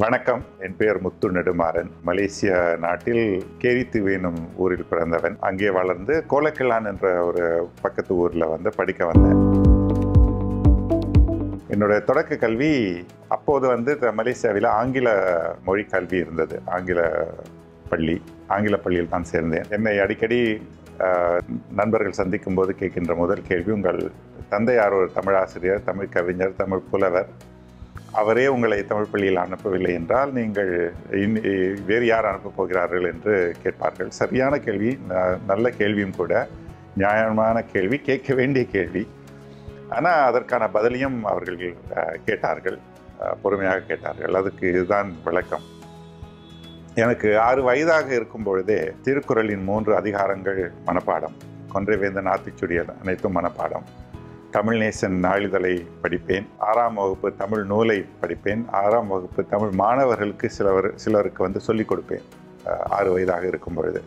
வணக்கம் என் பெயர் முத்து நெடுமாறன் மலேசிய நாட்டில் கேரித்தீவு எனும் ஊரில் பிறந்தவன் அங்கே வளர்ந்து கோலக்கிளான் என்ற ஒரு பக்கத்து ஊரில் வந்து படிக்க வந்தேன் என்னுடைய தொடக்க கல்வி அப்போது வந்து த- மலேசியாவில் ஆங்கில மொழி கல்வி இருந்தது ஆங்கில பள்ளி ஆங்கில பள்ளியில் தான் சேர்ந்தேன் என்னை அடிக்கடி ஆஹ், நண்பர்கள் சந்திக்கும் போது கேட்கின்ற முதல் கேள்வி உங்கள் தந்தையார் ஒரு தமிழ் ஆசிரியர் தமிழ் கவிஞர் தமிழ் புலவர் அவரே உங்களை தமிழ் பள்ளியில் அனுப்பவில்லை என்றால் நீங்கள் இனி- வேறு யார் அனுப்பப் போகிறார்கள் என்று கேட்பார்கள் சரியான கேள்வி ந- நல்ல கேள்வியும் கூட நியாயமான கேள்வி கேட்க வேண்டிய கேள்வி ஆனால் அதற்கான பதிலையும் அவர்கள் அஹ், கேட்டார்கள் அஹ், பொறுமையாக கேட்டார்கள் அதுக்கு இதுதான் விளக்கம் எனக்கு ஆறு வயதாக இருக்கும் பொழுதே திருக்குறளின் மூன்று அதிகாரங்கள் மனப்பாடம் கொன்றைவேந்தன் ஆத்திச்சுடியல் அனைத்தும் மனப்பாடம் தமிழ்நேசன் நாளிதழை படிப்பேன் ஆறாம் வகுப்பு தமிழ் நூலை படிப்பேன் ஆறாம் வகுப்பு தமிழ் மாணவர்களுக்கு சிலவர் சிலருக்கு வந்து சொல்லிக் கொடுப்பேன் அஹ், ஆறு வயதாக இருக்கும் பொழுது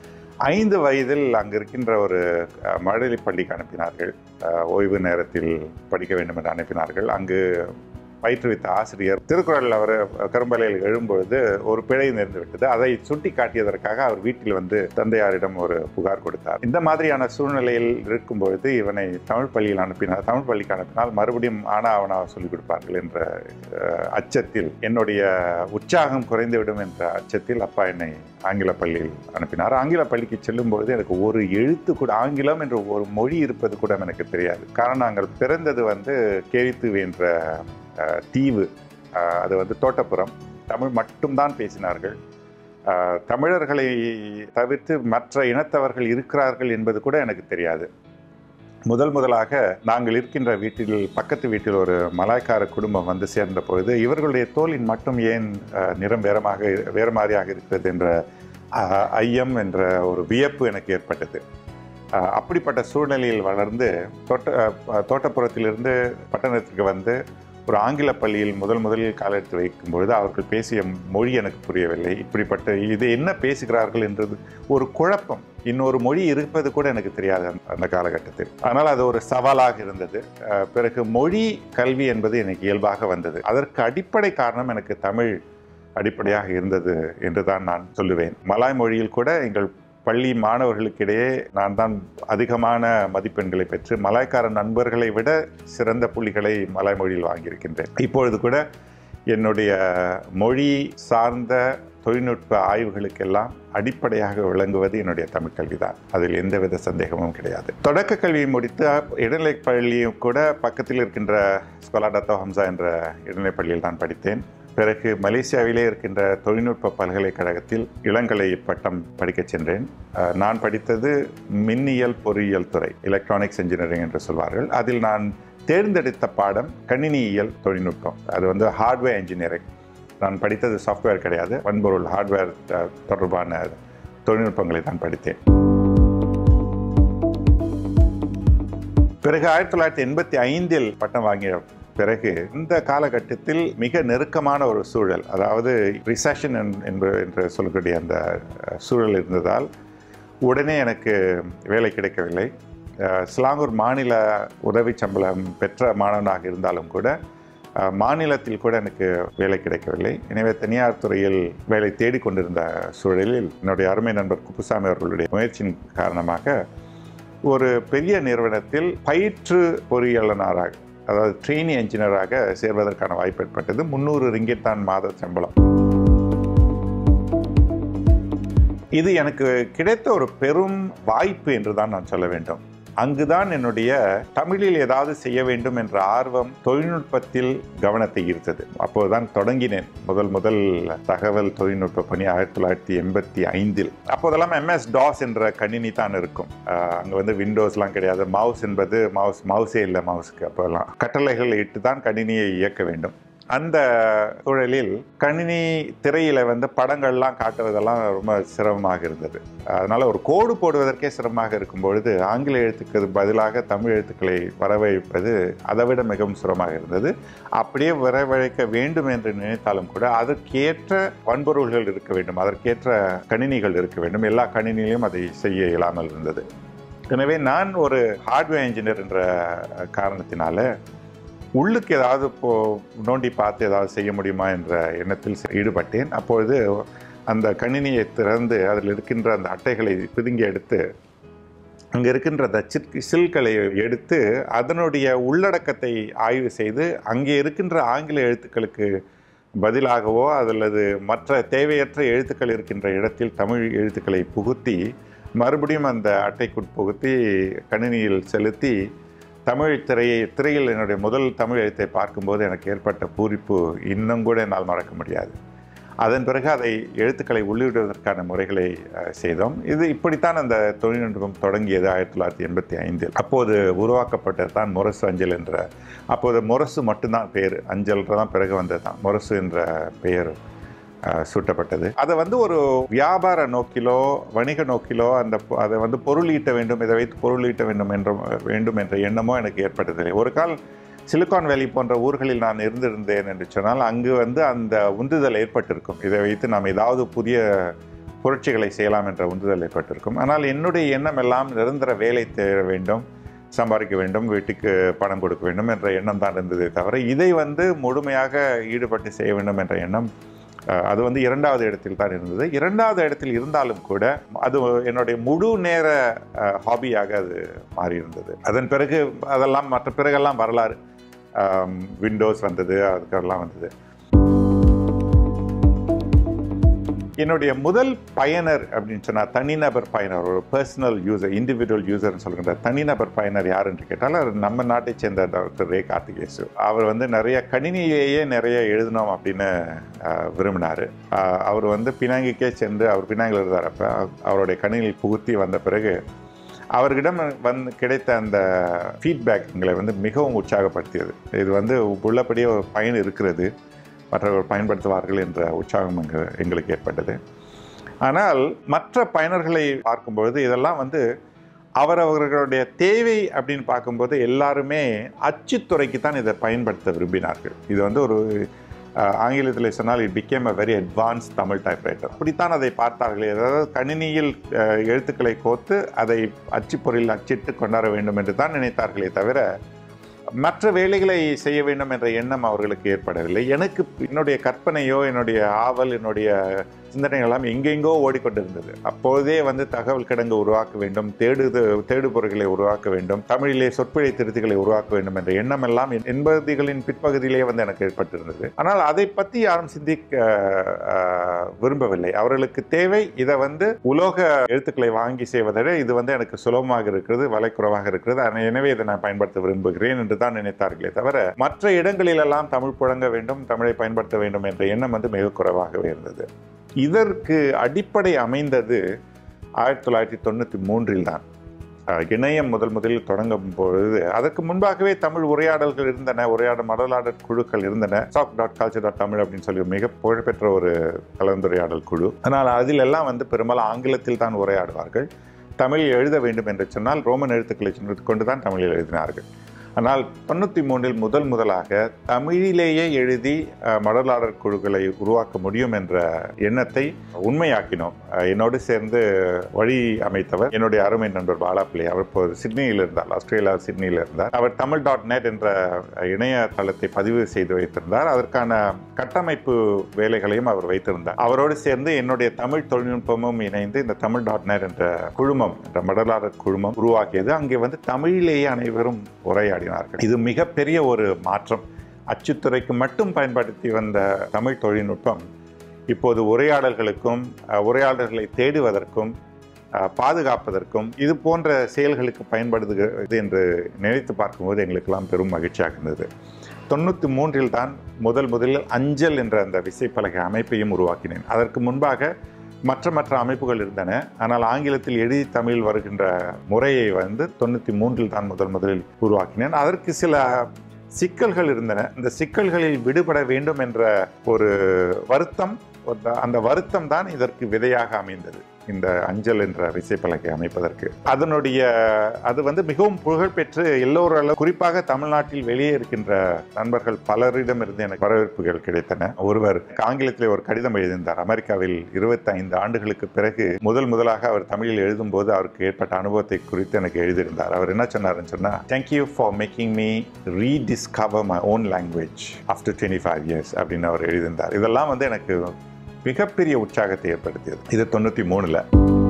ஐந்து வயதில் அங்கு இருக்கின்ற ஒரு அஹ், மழலை பள்ளிக்கு அனுப்பினார்கள் அஹ், ஓய்வு நேரத்தில் படிக்க வேண்டும் என்று அனுப்பினார்கள் அங்கு பயிற்றுவித்த ஆசிரியர் திருக்குறள் அவர் கரும்பலையில் எழும்பொழுது ஒரு பிழை நேர்ந்து விட்டது அதை சுட்டி காட்டியதற்காக அவர் வீட்டில் வந்து தந்தையாரிடம் ஒரு புகார் கொடுத்தார் இந்த மாதிரியான சூழ்நிலையில் இருக்கும் பொழுது இவனை தமிழ் பள்ளியில் அனுப்பினார் தமிழ் பள்ளிக்கு அனுப்பினால் மறுபடியும் ஆனா அவனா சொல்லிக் கொடுப்பார்கள் என்ற அஹ், அச்சத்தில் என்னுடைய உற்சாகம் குறைந்துவிடும் என்ற அச்சத்தில் அப்பா என்னை ஆங்கில பள்ளியில் அனுப்பினார் ஆங்கில பள்ளிக்கு செல்லும்பொழுது எனக்கு ஒரு எழுத்து கூட ஆங்கிலம் என்ற ஒரு மொழி இருப்பது கூட எனக்கு தெரியாது காரணம் நாங்கள் பிறந்தது வந்து கேரித்தீவு என்ற அஹ், தீவு அஹ், அது வந்து தோட்டப்புறம் தமிழ் மட்டும்தான் பேசினார்கள் அஹ், தமிழர்களை தவிர்த்து மற்ற இனத்தவர்கள் இருக்கிறார்கள் என்பது கூட எனக்கு தெரியாது முதல் முதலாக நாங்கள் இருக்கின்ற வீட்டில் பக்கத்து வீட்டில் ஒரு மலாய்க்கார குடும்பம் வந்து சேர்ந்த பொழுது இவர்களுடைய தோலின் மட்டும் ஏன் அஹ், நிறம் வேறமாக வேறு மாதிரியாக இருக்கிறது என்ற அஹ், ஐயம் என்ற ஒரு வியப்பு எனக்கு ஏற்பட்டது அஹ், அப்படிப்பட்ட சூழ்நிலையில் வளர்ந்து தோட்ட அஹ், தோட்டப்புறத்திலிருந்து பட்டணத்திற்கு வந்து ஒரு ஆங்கில பள்ளியில் முதல் முதலில் காலெடுத்து வைக்கும் பொழுது அவர்கள் பேசிய மொழி எனக்கு புரியவில்லை இப்படிப்பட்ட இது என்ன பேசுகிறார்கள் என்றது ஒரு குழப்பம் இன்னொரு மொழி இருப்பது கூட எனக்கு தெரியாது அந்த- அந்த காலகட்டத்தில் ஆனால் அது ஒரு சவாலாக இருந்தது அஹ், பிறகு மொழி கல்வி என்பது எனக்கு இயல்பாக வந்தது அதற்கு அடிப்படை காரணம் எனக்கு தமிழ் அடிப்படையாக இருந்தது என்று தான் நான் சொல்லுவேன் மலாய் மொழியில் கூட எங்கள் பள்ளி மாணவர்களுக்கிடையே நான் தான் அதிகமான மதிப்பெண்களை பெற்று மலாய்க்கார நண்பர்களை விட சிறந்த புள்ளிகளை மலாய் மொழியில் வாங்கியிருக்கின்றேன் இப்பொழுது கூட என்னுடைய மொழி சார்ந்த தொழில்நுட்ப ஆய்வுகளுக்கெல்லாம் அடிப்படையாக விளங்குவது என்னுடைய தமிழ் கல்விதான் அதில் எந்தவித சந்தேகமும் கிடையாது தொடக்க கல்வியை முடித்து இடைநிலைப் பள்ளியும் கூட பக்கத்தில் இருக்கின்ற ஸ்கொலாடத்தோ ஹம்சா என்ற இடைநிலைப் பள்ளியில் தான் படித்தேன் பிறகு மலேசியாவிலே இருக்கின்ற தொழில்நுட்ப பல்கலைக்கழகத்தில் இளங்கலை பட்டம் படிக்கச் சென்றேன் அஹ், நான் படித்தது மின்னியல் பொறியியல் துறை எலக்ட்ரானிக்ஸ் இன்ஜினியரிங் என்று சொல்வார்கள் அதில் நான் தேர்ந்தெடுத்த பாடம் கணினியியல் தொழில்நுட்பம் அது வந்து ஹார்ட்வேர் இன்ஜினியரிங் நான் படித்தது சாஃப்ட்வேர் கிடையாது வன்பொருள் ஹார்ட்வேர் அஹ், தொடர்பான தொழில்நுட்பங்களை தான் படித்தேன் பிறகு ஆயிரத்தி தொள்ளாயிரத்தி எண்பத்தி ஐந்தில் பட்டம் வாங்கிய பிறகு இந்த காலகட்டத்தில் மிக நெருக்கமான ஒரு சூழல் அதாவது ரிசெஷன் என்பது என்று சொல்லக்கூடிய அந்த அஹ், சூழல் இருந்ததால் உடனே எனக்கு வேலை கிடைக்கவில்லை அஹ், சிலாங்கூர் மாநில உதவி சம்பளம் பெற்ற மாணவனாக இருந்தாலும் கூட அஹ், மாநிலத்தில் கூட எனக்கு வேலை கிடைக்கவில்லை எனவே தனியார் துறையில் வேலை தேடிக்கொண்டிருந்த சூழலில் என்னுடைய அருமை நண்பர் குப்புசாமி அவர்களுடைய முயற்சியின் காரணமாக ஒரு பெரிய நிறுவனத்தில் பயிற்று பொறியியலாளராக அதாவது ட்ரெயினி என்ஜினியராக சேர்வதற்கான வாய்ப்பு ஏற்பட்டது முந்நூறு ரிங்கிட் தான் மாத சம்பளம் இது எனக்கு கிடைத்த ஒரு பெரும் வாய்ப்பு என்று தான் நான் சொல்ல வேண்டும் அங்குதான் என்னுடைய தமிழில் ஏதாவது செய்ய வேண்டும் என்ற ஆர்வம் தொழில்நுட்பத்தில் கவனத்தை ஈர்த்தது அப்போதுதான் தொடங்கினேன் முதல் முதல் தகவல் தொழில்நுட்ப பணி ஆயிரத்தி தொள்ளாயிரத்தி எண்பத்தி ஐந்தில் அப்போதெல்லாம் எம்எஸ் டாஸ் என்ற கணினி தான் இருக்கும் ஆஹ் அங்க வந்து விண்டோஸ்லாம் கிடையாது மவுஸ் என்பது மவுஸ் மவுஸே இல்லை மவுஸுக்கு அப்போல்லாம் கட்டளைகள் இட்டு தான் கணினியை இயக்க வேண்டும் அந்த சூழலில் கணினி திரையில வந்து படங்கள்லாம் காட்டுவதெல்லாம் ரொம்ப சிரமமாக இருந்தது அதனால ஒரு கோடு போடுவதற்கே சிரமமாக இருக்கும் பொழுது ஆங்கில எழுத்துக்கு பதிலாக தமிழ் எழுத்துக்களை வரவழைப்பது அதை விட மிகவும் சிரமமாக இருந்தது அப்படியே வரவழைக்க வேண்டும் என்று நினைத்தாலும் கூட அதற்கேற்ற வன்பொருள்கள் இருக்க வேண்டும் அதற்கேற்ற கணினிகள் இருக்க வேண்டும் எல்லா கணினியிலும் அதை செய்ய இயலாமல் இருந்தது எனவே நான் ஒரு ஹார்ட்வேர் இன்ஜினியர் என்ற காரணத்தினால உள்ளுக்கு ஏதாவது இப்போ நோண்டி பார்த்து ஏதாவது செய்ய முடியுமா என்ற எண்ணத்தில் ஈடுபட்டேன் அப்பொழுது அந்த கணினியை திறந்து அதில் இருக்கின்ற அந்த அட்டைகளை பிதுங்கி எடுத்து அங்கே இருக்கின்ற அந்த சிற்கு சில்களை எடுத்து அதனுடைய உள்ளடக்கத்தை ஆய்வு செய்து அங்கே இருக்கின்ற ஆங்கில எழுத்துக்களுக்கு பதிலாகவோ அல்லது மற்ற தேவையற்ற எழுத்துக்கள் இருக்கின்ற இடத்தில் தமிழ் எழுத்துக்களை புகுத்தி மறுபடியும் அந்த அட்டைக்குட் புகுத்தி கணினியில் செலுத்தி தமிழ் திரையை திரையில் என்னுடைய முதல் தமிழ் எழுத்தை பார்க்கும்போது எனக்கு ஏற்பட்ட பூரிப்பு இன்னும் கூட என்னால் மறக்க முடியாது அதன் பிறகு அதை எழுத்துக்களை உள்ளிடுவதற்கான முறைகளை அஹ், செய்தோம் இது இப்படித்தான் அந்த தொழில்நுட்பம் தொடங்கியது ஆயிரத்தி தொள்ளாயிரத்தி எண்பத்தி ஐந்தில் அப்போது உருவாக்கப்பட்டது தான் முரசு அஞ்சல் என்ற அப்போது முரசு மட்டும்தான் பேர் அஞ்சல் தான் பிறகு வந்தது தான் முரசு என்ற பெயர் அஹ், சூட்டப்பட்டது அதை வந்து ஒரு வியாபார நோக்கிலோ வணிக நோக்கிலோ அந்த பொ- அதை வந்து பொருள் ஈட்ட வேண்டும் இதை வைத்து பொருள் ஈட்ட வேண்டும் என்ற வேண்டும் என்ற எண்ணமோ எனக்கு ஏற்பட்டதில்லை ஒரு கால் சிலிக்கான் வேலி போன்ற ஊர்களில் நான் இருந்திருந்தேன் என்று சொன்னால் அங்கு வந்து அந்த உந்துதல் ஏற்பட்டிருக்கும் இதை வைத்து நாம் ஏதாவது புதிய புரட்சிகளை செய்யலாம் என்ற உந்துதல் ஏற்பட்டிருக்கும் ஆனால் என்னுடைய எண்ணம் எல்லாம் நிரந்தர வேலை தேட வேண்டும் சம்பாதிக்க வேண்டும் வீட்டுக்கு பணம் கொடுக்க வேண்டும் என்ற எண்ணம் தான் இருந்ததே தவிர இதை வந்து முழுமையாக ஈடுபட்டு செய்ய வேண்டும் என்ற எண்ணம் அஹ், அது வந்து இரண்டாவது இடத்தில் தான் இருந்தது இரண்டாவது இடத்தில் இருந்தாலும் கூட அது என்னுடைய முழு நேர ஹாபியாக அது மாறியிருந்தது அதன் பிறகு அதெல்லாம் மற்ற பிறகெல்லாம் வரலாறு விண்டோஸ் வந்தது அதுக்கெல்லாம் வந்தது என்னுடைய முதல் பயனர் அப்படின்னு சொன்னால் தனிநபர் பயனர் ஒரு பர்சனல் யூசர் இண்டிவிஜுவல் யூசர்னு சொல்கின்ற தனிநபர் பயனர் யார் என்று கேட்டால் அவர் நம்ம நாட்டை சேர்ந்த டாக்டர் ரே கார்த்திகேசு அவர் வந்து நிறைய கணினியிலேயே நிறைய எழுதணும் அப்படின்னு ஆஹ், விரும்பினார் ஆஹ், அவர் வந்து பினாங்கிக்கே சென்று அவர் பினாங்கில் இருந்தார் அப்போ அவருடைய கணினியில் புகுத்தி வந்த பிறகு அவர்களிடம் வந்து கிடைத்த அந்த ஃபீட்பேக் எங்களை வந்து மிகவும் உற்சாகப்படுத்தியது இது வந்து உள்ளபடியே ஒரு பயன் இருக்கிறது மற்றவர்கள் பயன்படுத்துவார்கள் என்ற உற்சாகம் எங்க எங்களுக்கு ஏற்பட்டது ஆனால் மற்ற பயனர்களை பார்க்கும்பொழுது இதெல்லாம் வந்து அவரவர்களுடைய தேவை அப்படின்னு பார்க்கும்போது எல்லாருமே அச்சுத்துறைக்கு தான் இதை பயன்படுத்த விரும்பினார்கள் இது வந்து ஒரு அஹ், ஆங்கிலத்தில் சொன்னால் it become a very advance Tamil typewriter அப்படித்தான் அதை பார்த்தார்கள் அதாவது கணினியில் அஹ், எழுத்துக்களை கோத்து அதை அச்சுப்பொறியில் அச்சிட்டு கொண்டாட வேண்டும் என்று தான் நினைத்தார்களே தவிர மற்ற வேலைகளை செய்ய வேண்டும் என்ற எண்ணம் அவர்களுக்கு ஏற்படவில்லை எனக்கு என்னுடைய கற்பனையோ என்னுடைய ஆவல் என்னுடைய சிந்தனைகள் எல்லாம் எங்கெங்கோ ஓடிக்கொண்டிருந்தது அப்போதே வந்து தகவல் கிடங்கு உருவாக்க வேண்டும் தேடுது தேடுபொருள்களை உருவாக்க வேண்டும் தமிழிலே சொற்பிழை திருத்திகளை உருவாக்க வேண்டும் என்ற எண்ணம் எல்லாம் என்- எண்பதுகளின் பிற்பகுதியிலே வந்து எனக்கு ஏற்பட்டிருந்தது ஆனால் அதை பற்றி யாரும் சிந்திக்க அஹ், விரும்பவில்லை அவர்களுக்கு தேவை இதை வந்து உலோக எழுத்துக்களை வாங்கி செய்வதை விட இது வந்து எனக்கு சுலபமாக இருக்கிறது விலை குறைவாக இருக்கிறது ஆனா, எனவே இதை நான் பயன்படுத்த விரும்புகிறேன் என்று தான் நினைத்தார்களே தவிர மற்ற இடங்களிலெல்லாம் தமிழ் புழங்க வேண்டும் தமிழை பயன்படுத்த வேண்டும் என்ற எண்ணம் வந்து மிக குறைவாகவே இருந்தது இதற்கு அடிப்படை அமைந்தது ஆயிரத்தி தொள்ளாயிரத்தி தொண்ணூற்றி மூன்றில் தான் அஹ், இணையம் முதல் முதலில் தொடங்கும் பொழுது அதற்கு முன்பாகவே தமிழ் உரையாடல்கள் இருந்தன உரையாடல் மடலாடல் குழுக்கள் இருந்தன soc dot culture dot Tamil அப்படின்னு சொல்லி மிக புகழ்பெற்ற ஒரு கலந்துரையாடல் குழு ஆனால் அதில் எல்லாம் வந்து பெரும்பாலும் ஆங்கிலத்தில் தான் உரையாடுவார்கள் தமிழில் எழுத வேண்டும் என்று சொன்னால் ரோமன் எழுத்துக்களை கொண்டு தான் தமிழில் எழுதினார்கள் ஆனால் தொண்ணூற்றி மூன்றில் முதல் முதலாக தமிழிலேயே எழுதி அஹ், மடலாளர் குழுக்களை உருவாக்க முடியும் என்ற எண்ணத்தை உண்மையாக்கினோம் அஹ், என்னோடு சேர்ந்து வழி அமைத்தவர் என்னுடைய அருமை நண்பர் பாலாப்பிள்ளை அவர் இப்போது சிட்னியில் இருந்தார் ஆஸ்திரேலியா சிட்னியில் இருந்தார் அவர் தமிழ் டாட் நெட் என்ற இணையதளத்தை பதிவு செய்து வைத்திருந்தார் அதற்கான கட்டமைப்பு வேலைகளையும் அவர் வைத்திருந்தார் அவரோடு சேர்ந்து என்னுடைய தமிழ் தொழில்நுட்பமும் இணைந்து இந்த தமிழ் டாட் நெட் என்ற குழுமம் என்ற மடலாளர் குழுமம் உருவாக்கியது அங்கே வந்து தமிழிலேயே அனைவரும் உரையாடினார்கள் இது மிகப்பெரிய ஒரு மாற்றம் அச்சுத்துறைக்கு மட்டும் பயன்படுத்தி வந்த தமிழ் தொழில்நுட்பம் இப்போது உரையாடல்களுக்கும் அஹ், உரையாடல்களை தேடுவதற்கும் அஹ், பாதுகாப்பதற்கும் இது போன்ற செயல்களுக்கு பயன்படுகிறது என்று நினைத்து பார்க்கும்போது எங்களுக்கெல்லாம் பெரும் மகிழ்ச்சியாக இருந்தது தொண்ணூற்றி மூன்றில் தான் முதல் முதலில் அஞ்சல் என்ற அந்த விசைப்பலகை அமைப்பையும் உருவாக்கினேன் அதற்கு முன்பாக மற்ற மற்ற அமைப்புகள் இருந்தன ஆனால் ஆங்கிலத்தில் எழுதி தமிழ் வருகின்ற முறையை வந்து தொண்ணூற்றி மூன்றில் தான் முதல் முதலில் உருவாக்கினேன் அதற்கு சில சிக்கல்கள் இருந்தன இந்த சிக்கல்களில் விடுபட வேண்டும் என்ற ஒரு வருத்தம் ஒரு- அந்த வருத்தம் தான் இதற்கு விதையாக அமைந்தது இந்த அஞ்சல் என்ற விசைப்பலகை அமைப்பதற்கு அதனுடைய அது வந்து மிகவும் புகழ்பெற்று எல்லோரும் குறிப்பாக தமிழ்நாட்டில் வெளியே இருக்கின்ற நண்பர்கள் பலரிடமிருந்து எனக்கு வரவேற்புகள் கிடைத்தன ஒருவர் ஆங்கிலத்திலே ஒரு கடிதம் எழுதியிருந்தார் அமெரிக்காவில் இருபத்தி ஐந்து ஆண்டுகளுக்கு பிறகு முதல் முதலாக அவர் தமிழில் எழுதும்போது அவருக்கு ஏற்பட்ட அனுபவத்தை குறித்து எனக்கு எழுதியிருந்தார் அவர் என்ன சொன்னார்னு சொன்னா thank you for making me rediscover my own language after twenty five years அப்படின்னு அவர் எழுதியிருந்தார் இதெல்லாம் வந்து எனக்கு மிகப்பெரிய உற்சாகத்தை ஏற்படுத்தியது இது தொண்ணூற்றி மூணில்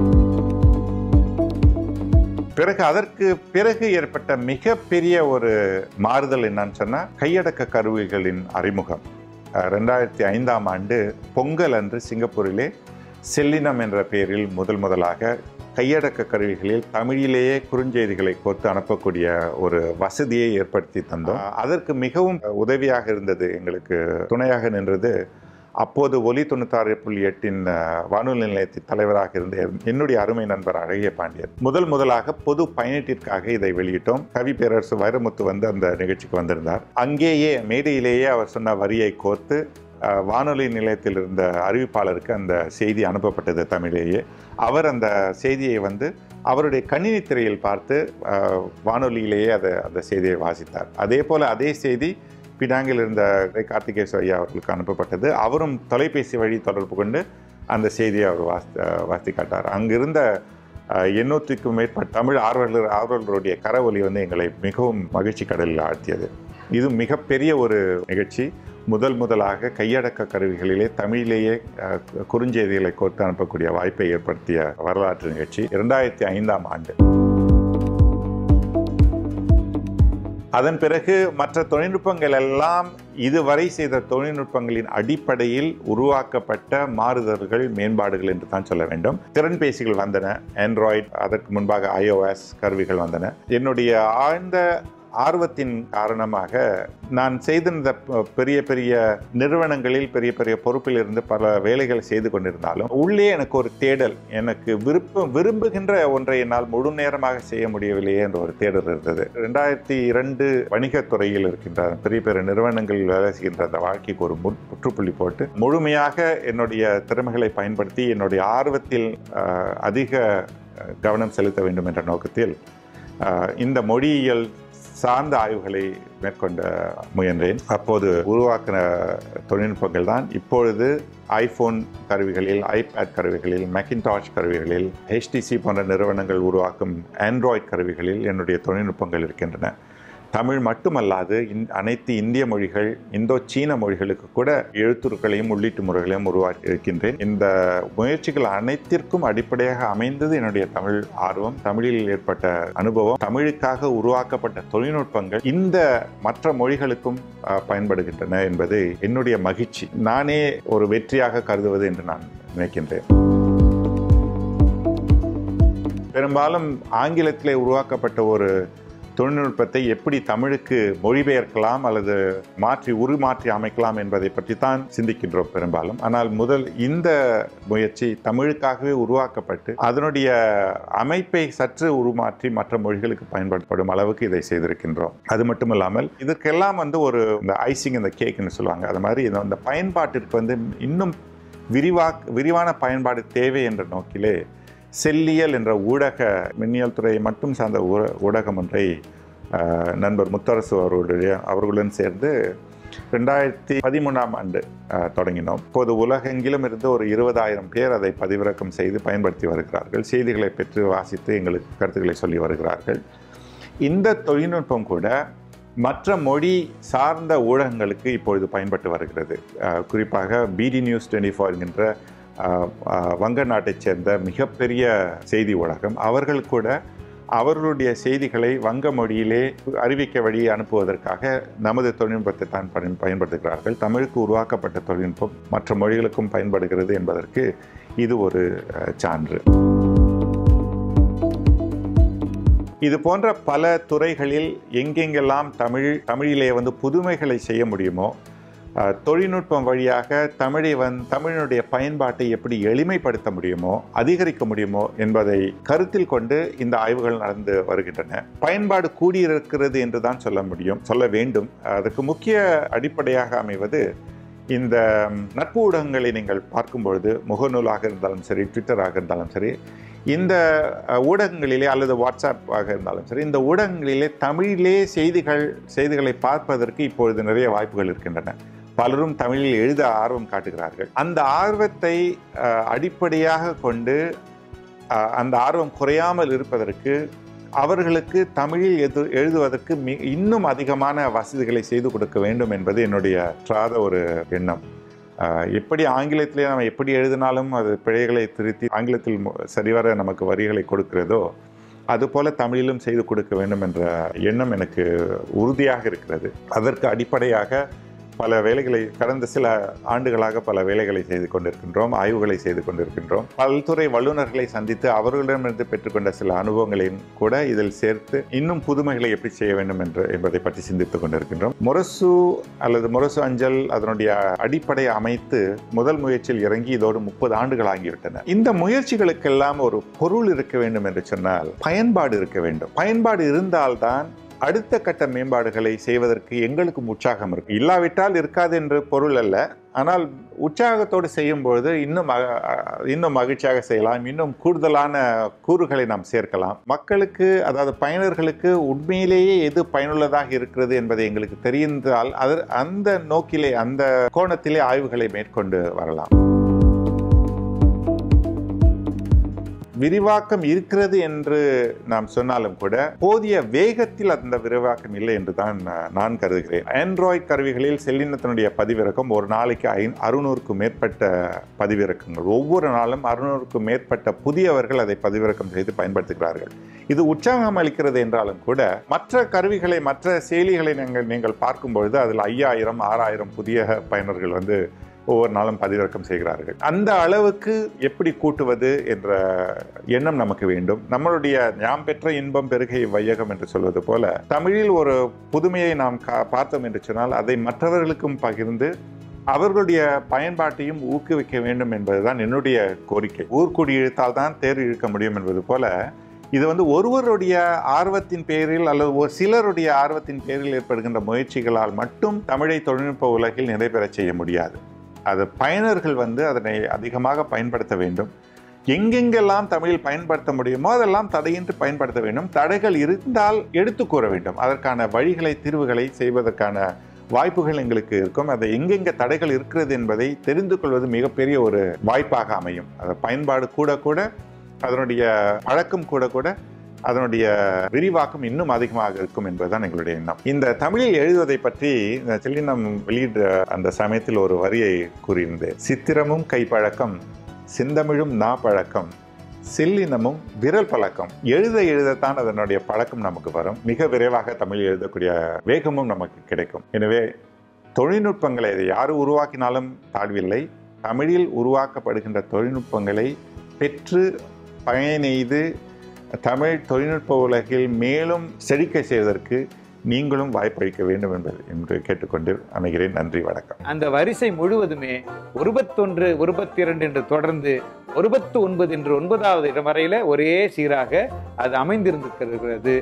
பிறகு அதற்கு பிறகு ஏற்பட்ட மிகப்பெரிய ஒரு மாறுதல் என்னன்னு சொன்னால் கையடக்க கருவிகளின் அறிமுகம் அஹ் ரெண்டாயிரத்தி ஐந்தாம் ஆண்டு பொங்கல் அன்று சிங்கப்பூரிலே செல்லினம் என்ற பெயரில் முதல் முதலாக கையடக்க கருவிகளில் தமிழிலேயே குறுஞ்செய்திகளை கோர்த்து அனுப்பக்கூடிய ஒரு வசதியை ஏற்படுத்தி தந்தோம் அதற்கு மிகவும் உதவியாக இருந்தது எங்களுக்கு துணையாக நின்றது அப்போது ஒலி தொண்ணூத்தாறு புள்ளி எட்டின் அஹ், வானொலி நிலையத்தின் தலைவராக இருந்த என்னுடைய அருமை நண்பர் அழகிய பாண்டியன் முதல் முதலாக பொது பயணீட்டிற்காக இதை வெளியிட்டோம் கவி பேரரசு வைரமுத்து வந்து அந்த நிகழ்ச்சிக்கு வந்திருந்தார் அங்கேயே மேடையிலேயே அவர் சொன்ன வரியை கோர்த்து அஹ், வானொலி நிலையத்தில் இருந்த அறிவிப்பாளருக்கு அந்த செய்தி அனுப்பப்பட்டது தமிழிலேயே அவர் அந்த செய்தியை வந்து அவருடைய கணினி திரையில் பார்த்து அஹ், வானொலியிலேயே அதை அந்த செய்தியை வாசித்தார் அதே போல் அதே செய்தி பினாங்கில் இருந்த கார்த்திகேஸ்வர ஐயா அவர்களுக்கு அனுப்பப்பட்டது அவரும் தொலைபேசி வழி தொடர்பு கொண்டு அந்த செய்தியை அவர் வாசி வாசி காட்டார் அங்கிருந்த அஹ், எண்ணூற்றுக்கும் மேற்பட்ட தமிழ் ஆர்வலர் ஆர்வலருடைய கரவொலி வந்து எங்களை மிகவும் மகிழ்ச்சி கடலில் ஆழ்த்தியது இது மிகப்பெரிய ஒரு நிகழ்ச்சி முதல் முதலாக கையடக்க கருவிகளிலே தமிழிலேயே அஹ், குறுஞ்செய்திகளை கோர்த்து அனுப்பக்கூடிய வாய்ப்பை ஏற்படுத்திய வரலாற்று நிகழ்ச்சி இரண்டாயிரத்தி ஐந்தாம் ஆண்டு அதன் பிறகு மற்ற தொழில்நுட்பங்கள் எல்லாம் இதுவரை செய்த தொழில்நுட்பங்களின் அடிப்படையில் உருவாக்கப்பட்ட மாறுதல்கள் மேம்பாடுகள் என்று தான் சொல்ல வேண்டும் திறன்பேசிகள் வந்தன ஆண்ட்ராய்டு அதற்கு முன்பாக iOS கருவிகள் வந்தன என்னுடைய ஆழ்ந்த ஆர்வத்தின் காரணமாக நான் செய்திருந்த ப- பெரிய பெரிய நிறுவனங்களில் பெரிய பெரிய பொறுப்பில் இருந்து பல வேலைகள் செய்து கொண்டிருந்தாலும் உள்ளே எனக்கு ஒரு தேடல் எனக்கு விருப்பம் விரும்புகின்ற ஒன்றை என்னால் முழு நேரமாக செய்ய முடியவில்லையே என்ற ஒரு தேடல் இருந்தது ரெண்டாயிரத்தி இரண்டு வணிகத்துறையில் இருக்கின்ற பெரிய பெரிய நிறுவனங்களில் வேலை செய்கின்ற அந்த வாழ்க்கைக்கு ஒரு முற்- முற்றுப்புள்ளி போட்டு முழுமையாக என்னுடைய திறமைகளை பயன்படுத்தி என்னுடைய ஆர்வத்தில் அஹ், அதிக அஹ், கவனம் செலுத்த வேண்டும் என்ற நோக்கத்தில் அஹ், இந்த மொழியியல் சார்ந்த ஆய்வுகளை மேற்கொண்ட முயன்றேன் அப்போது உருவாக்கின தொழில்நுட்பங்கள் தான் இப்பொழுது ஐஃபோன் கருவிகளில் ஐபேட் கருவிகளில் மேக்கின்டாஷ் கருவிகளில் HTC போன்ற நிறுவனங்கள் உருவாக்கும் ஆண்ட்ராய்ட் கருவிகளில் என்னுடைய தொழில்நுட்பங்கள் இருக்கின்றன தமிழ் மட்டுமல்லாது இந் அனைத்து இந்திய மொழிகள் இந்தோ சீன மொழிகளுக்கு கூட எழுத்துருக்களையும் உள்ளீட்டு முறைகளையும் உருவாக்கி இருக்கின்றேன் இந்த முயற்சிகள் அனைத்திற்கும் அடிப்படையாக அமைந்தது என்னுடைய தமிழ் ஆர்வம் தமிழில் ஏற்பட்ட அனுபவம் தமிழுக்காக உருவாக்கப்பட்ட தொழில்நுட்பங்கள் இந்த மற்ற மொழிகளுக்கும் அஹ், பயன்படுகின்றன என்பது என்னுடைய மகிழ்ச்சி நானே ஒரு வெற்றியாக கருதுவது என்று நான் நினைக்கின்றேன் பெரும்பாலும் ஆங்கிலத்திலே உருவாக்கப்பட்ட ஒரு தொழில்நுட்பத்தை எப்படி தமிழுக்கு மொழிபெயர்க்கலாம் அல்லது மாற்றி உருமாற்றி அமைக்கலாம் என்பதை பற்றி தான் சிந்திக்கின்றோம் பெரும்பாலும் ஆனால் முதல் இந்த முயற்சி தமிழுக்காகவே உருவாக்கப்பட்டு அதனுடைய அமைப்பை சற்று உருமாற்றி மற்ற மொழிகளுக்கு பயன்படுத்தப்படும் அளவுக்கு இதை செய்திருக்கின்றோம் அது மட்டும் இல்லாமல் இதற்கெல்லாம் வந்து ஒரு இந்த ஐசிங் இந்த கேக்னு சொல்லுவாங்க அது மாதிரி இந்த- இந்த பயன்பாட்டிற்கு வந்து இன்னும் விரிவா விரிவான பயன்பாடு தேவை என்ற நோக்கிலே செல்லியல் என்ற ஊடக மின்னியல் துறையை மட்டும் சார்ந்த ஊர- ஊடகம் ஒன்றை அஹ், நண்பர் முத்தரசு அவர்களுடைய அவர்களுடன் சேர்ந்து ரெண்டாயிரத்தி பதிமூணாம் ஆண்டு அஹ், தொடங்கினோம் இப்போது உலகெங்கிலும் இருந்து ஒரு இருபதாயிரம் பேர் அதை பதிவிறக்கம் செய்து பயன்படுத்தி வருகிறார்கள் செய்திகளை பெற்று வாசித்து எங்களுக்கு கருத்துக்களை சொல்லி வருகிறார்கள் இந்த தொழில்நுட்பம் கூட மற்ற மொழி சார்ந்த ஊடகங்களுக்கு இப்பொழுது பயன்பட்டு வருகிறது அஹ், குறிப்பாக பிடி நியூஸ் டுவெண்ட்டி ஃபோர் என்கின்ற அஹ், அஹ், வங்க நாட்டைச் சேர்ந்த மிகப்பெரிய செய்தி ஊடகம் அவர்கள் கூட அவர்களுடைய செய்திகளை வங்க மொழியிலே அறிவிக்க வழி அனுப்புவதற்காக நமது தொழில்நுட்பத்தை தான் பயன் பயன்படுத்துகிறார்கள் தமிழுக்கு உருவாக்கப்பட்ட தொழில்நுட்பம் மற்ற மொழிகளுக்கும் பயன்படுகிறது என்பதற்கு இது ஒரு அஹ், சான்று இது போன்ற பல துறைகளில் எங்கெங்கெல்லாம் தமிழ் தமிழிலே வந்து புதுமைகளை செய்ய முடியுமோ அஹ், தொழில்நுட்பம் வழியாக தமிழை வந் தமிழினுடைய பயன்பாட்டை எப்படி எளிமைப்படுத்த முடியுமோ அதிகரிக்க முடியுமோ என்பதை கருத்தில் கொண்டு இந்த ஆய்வுகள் நடந்து வருகின்றன பயன்பாடு கூடியிருக்கிறது என்று தான் சொல்ல முடியும் சொல்ல வேண்டும் அதுக்கு முக்கிய அடிப்படையாக அமைவது இந்த நட்பு ஊடகங்களை நீங்கள் பார்க்கும்பொழுது முகநூலாக இருந்தாலும் சரி ட்விட்டராக இருந்தாலும் சரி இந்த அஹ், ஊடகங்களிலே அல்லது வாட்ஸ்அப்பாக இருந்தாலும் சரி இந்த ஊடகங்களிலே தமிழிலே செய்திகள் செய்திகளை பார்ப்பதற்கு இப்பொழுது நிறைய வாய்ப்புகள் இருக்கின்றன பலரும் தமிழில் எழுத ஆர்வம் காட்டுகிறார்கள் அந்த ஆர்வத்தை அஹ், அடிப்படையாக கொண்டு அஹ், அந்த ஆர்வம் குறையாமல் இருப்பதற்கு அவர்களுக்கு தமிழில் எது எழுதுவதற்கு மி இன்னும் அதிகமான வசதிகளை செய்து கொடுக்க வேண்டும் என்பது என்னுடைய ட்ராத ஒரு எண்ணம் ஆஹ் எப்படி ஆங்கிலத்திலே நம்ம எப்படி எழுதினாலும் அது பிழைகளை திருத்தி ஆங்கிலத்தில் மு- சரிவர நமக்கு வரிகளை கொடுக்கிறதோ அதுபோல தமிழிலும் செய்து கொடுக்க வேண்டும் என்ற எண்ணம் எனக்கு உறுதியாக இருக்கிறது அதற்கு அடிப்படையாக பல வேலைகளை கடந்த சில ஆண்டுகளாக பல வேலைகளை செய்து கொண்டிருக்கின்றோம் ஆய்வுகளை செய்து கொண்டிருக்கின்றோம் பல்துறை வல்லுநர்களை சந்தித்து அவர்களிடமிருந்து பெற்றுக்கொண்ட சில அனுபவங்களையும் கூட இதில் சேர்த்து இன்னும் புதுமைகளை எப்படி செய்ய வேண்டும் என்று என்பதை பற்றி சிந்தித்துக் கொண்டிருக்கின்றோம் முரசு அல்லது முரசு அஞ்சல் அதனுடைய அடிப்படை அமைத்து முதல் முயற்சியில் இறங்கி இதோடு முப்பது ஆண்டுகள் ஆகிவிட்டன இந்த முயற்சிகளுக்கெல்லாம் ஒரு பொருள் இருக்க வேண்டும் என்று சொன்னால் பயன்பாடு இருக்க வேண்டும் பயன்பாடு இருந்தால்தான் அடுத்த கட்ட மேம்பாடுகளை செய்வதற்கு எங்களுக்கும் உற்சாகம் இருக்கும் இல்லாவிட்டால் இருக்காது என்று பொருள் அல்ல ஆனால் உற்சாகத்தோடு செய்யும் பொழுது இன்னும் ம- இன்னும் மகிழ்ச்சியாக செய்யலாம் இன்னும் கூடுதலான கூறுகளை நாம் சேர்க்கலாம் மக்களுக்கு அதாவது பயனர்களுக்கு உண்மையிலேயே எது பயனுள்ளதாக இருக்கிறது என்பதை எங்களுக்கு தெரிந்தால் அது அந்த நோக்கிலே அந்த கோணத்திலே ஆய்வுகளை மேற்கொண்டு வரலாம் விரிவாக்கம் இருக்கிறது என்று நாம் சொன்னாலும் கூட போதிய வேகத்தில் அந்த விரிவாக்கம் இல்லை என்று தான் நான் கருதுகிறேன் ஆண்ட்ராய்ட் கருவிகளில் செல்லினத்தினுடைய பதிவிறக்கம் ஒரு நாளைக்கு ஐ அறுநூறுக்கும் மேற்பட்ட பதிவிறக்கங்கள் ஒவ்வொரு நாளும் அறுநூறுக்கும் மேற்பட்ட புதியவர்கள் அதை பதிவிறக்கம் செய்து பயன்படுத்துகிறார்கள் இது உற்சாகம் அளிக்கிறது என்றாலும் கூட மற்ற கருவிகளை மற்ற செயலிகளை நீங்கள் நீங்கள் பார்க்கும்பொழுது அதில் ஐயாயிரம் ஆறாயிரம் புதிய பயனர்கள் வந்து ஒவ்வொரு நாளும் பதிவிறக்கம் செய்கிறார்கள் அந்த அளவுக்கு எப்படி கூட்டுவது என்ற எண்ணம் நமக்கு வேண்டும் நம்மளுடைய ஞாம் பெற்ற இன்பம் பெருகை வையகம் என்று சொல்வது போல தமிழில் ஒரு புதுமையை நாம் கா- பார்த்தோம் என்று சொன்னால் அதை மற்றவர்களுக்கும் பகிர்ந்து அவர்களுடைய பயன்பாட்டையும் ஊக்குவிக்க வேண்டும் என்பதுதான் என்னுடைய கோரிக்கை ஊர்க்குடி இழுத்தால் தான் தேர் இழுக்க முடியும் என்பது போல இது வந்து ஒருவருடைய ஆர்வத்தின் பேரில் அல்லது ஒரு சிலருடைய ஆர்வத்தின் பேரில் ஏற்படுகின்ற முயற்சிகளால் மட்டும் தமிழை தொழில்நுட்ப உலகில் நிறைவேறச் செய்ய முடியாது அது பயனர்கள் வந்து அதனை அதிகமாக பயன்படுத்த வேண்டும் எங்கெங்கெல்லாம் தமிழில் பயன்படுத்த முடியுமோ அதெல்லாம் தடையின்றி பயன்படுத்த வேண்டும் தடைகள் இருந்தால் எடுத்து கூற வேண்டும் அதற்கான வழிகளை தீர்வுகளை செய்வதற்கான வாய்ப்புகள் எங்களுக்கு இருக்கும் அதை எங்கெங்க தடைகள் இருக்கிறது என்பதை தெரிந்து கொள்வது மிகப்பெரிய ஒரு வாய்ப்பாக அமையும் அது பயன்பாடு கூட கூட அதனுடைய பழக்கம் கூட கூட அதனுடைய விரிவாக்கம் இன்னும் அதிகமாக இருக்கும் என்பதுதான் எங்களுடைய எண்ணம் இந்த தமிழில் எழுதுவதை பற்றி இந்த செல்லினம் வெளியிட்ட அந்த சமயத்தில் ஒரு வரியை கூறியிருந்தேன் சித்திரமும் கைப்பழக்கம் செந்தமிழும் நா பழக்கம் செல்லினமும் விரல் பழக்கம் எழுத எழுதத்தான் அதனுடைய பழக்கம் நமக்கு வரும் மிக விரைவாக தமிழ் எழுதக்கூடிய வேகமும் நமக்கு கிடைக்கும் எனவே தொழில்நுட்பங்களை இதை யார் உருவாக்கினாலும் தாழ்வில்லை தமிழில் உருவாக்கப்படுகின்ற தொழில்நுட்பங்களை பெற்று பயனெய்து தமிழ் தொழில்நுட்ப உலகில் மேலும் செழிக்க செய்வதற்கு நீங்களும் வாய்ப்பளிக்க வேண்டும் என்பது என்று கேட்டுக்கொண்டு அமைகிறேன் நன்றி வணக்கம் அந்த வரிசை முழுவதுமே ஒருபத்தொன்று ஒருபத்தி இரண்டு என்று தொடர்ந்து ஒருபத்து ஒன்பது என்று ஒன்பதாவது இடம் வரையில ஒரே சீராக அது அமைந்திருந்திருக்கிறது